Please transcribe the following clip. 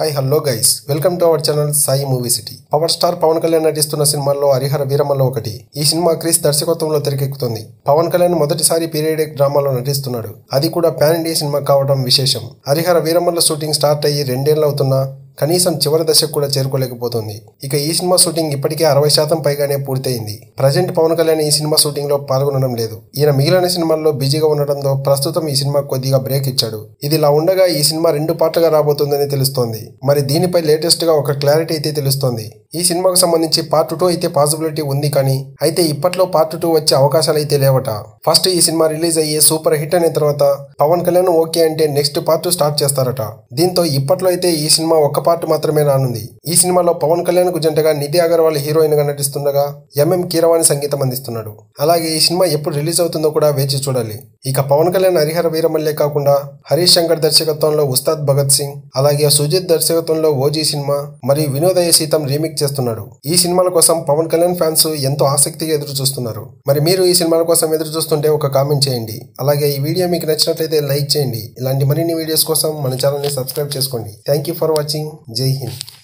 hi hello guys welcome to our channel Sai movie city power star Pavan Kalyan నటిస్తున్న సినిమాల్లో హరిహర వీరమల్ల ఒకటి ఈ సినిమా క్రిస్ దర్శకత్వంలో తెరకెక్కుతుంది పవన్ కళ్యాణ్ మొదటిసారి పీరియడిక్ డ్రామాలో నటిస్తున్నాడు అది కూడా పాన్ ఇండియా సినిమా కావడం విశేషం హరిహర వీరమల్ల షూటింగ్ స్టార్ట్ అయ్యి రెండేళ్ళు అవుతున్నా కనీసం చివరి దశకు కూడా చేరుకోలేకపోతుంది ఇక ఈ సినిమా షూటింగ్ ఇప్పటికే అరవై శాతం పైగానే పూర్తయింది ప్రజెంట్ పవన్ కళ్యాణ్ ఈ సినిమా షూటింగ్ లో పాల్గొనడం లేదు ఈయన మిగిలిన సినిమాల్లో బిజీగా ఉండడంతో ప్రస్తుతం ఈ సినిమా కొద్దిగా బ్రేక్ ఇచ్చాడు ఇది ఇలా ఉండగా ఈ సినిమా రెండు పార్ట్లుగా రాబోతుందని తెలుస్తోంది మరి దీనిపై లేటెస్ట్ గా ఒక క్లారిటీ అయితే తెలుస్తోంది ఈ సినిమాకు సంబంధించి పార్ట్ టూ అయితే పాసిబిలిటీ ఉంది కానీ అయితే ఇప్పట్లో పార్ట్ టూ వచ్చే అవకాశాలు అయితే లేవట ఫస్ట్ ఈ సినిమా రిలీజ్ అయ్యి సూపర్ హిట్ అయిన తర్వాత పవన్ కళ్యాణ్ ఓకే అంటే నెక్స్ట్ పార్ట్ స్టార్ట్ చేస్తారట దీంతో ఇప్పట్లో అయితే ఈ సినిమా ఒక్క పార్ట్ మాత్రమే రానుంది ఈ సినిమాలో పవన్ కళ్యాణ్ కు జంటగా నిధి అగర్వాల్ హీరోయిన్ గా నటిస్తుండగా ఎంఎం కీరవాణి సంగీతం అందిస్తున్నాడు అలాగే ఈ సినిమా ఎప్పుడు రిలీజ్ అవుతుందో కూడా వేచి చూడాలి ఇక పవన్ కళ్యాణ్ హరిహర వీరమల్లే కాకుండా హరీష్ శంకర్ దర్శకత్వంలో ఉస్తాద్ భగత్ సింగ్ అలాగే సుజిత్ దర్శకత్వంలో ఓజీ సినిమా మరియు వినోదయ సీతం రీమేక్ చేస్తున్నాడు ఈ సినిమాల కోసం పవన్ కళ్యాణ్ ఫ్యాన్స్ ఎంతో ఆసక్తిగా ఎదురు చూస్తున్నారు మరి మీరు ఈ సినిమాల కోసం ఎదురు చూస్తుంటే ఒక కామెంట్ చేయండి అలాగే ఈ వీడియో మీకు నచ్చినట్లయితే లైక్ చేయండి ఇలాంటి మరిన్ని వీడియోస్ కోసం మన ఛానల్ని సబ్స్క్రైబ్ చేసుకోండి థ్యాంక్ యూ ఫర్ వాచింగ్ జై హింద్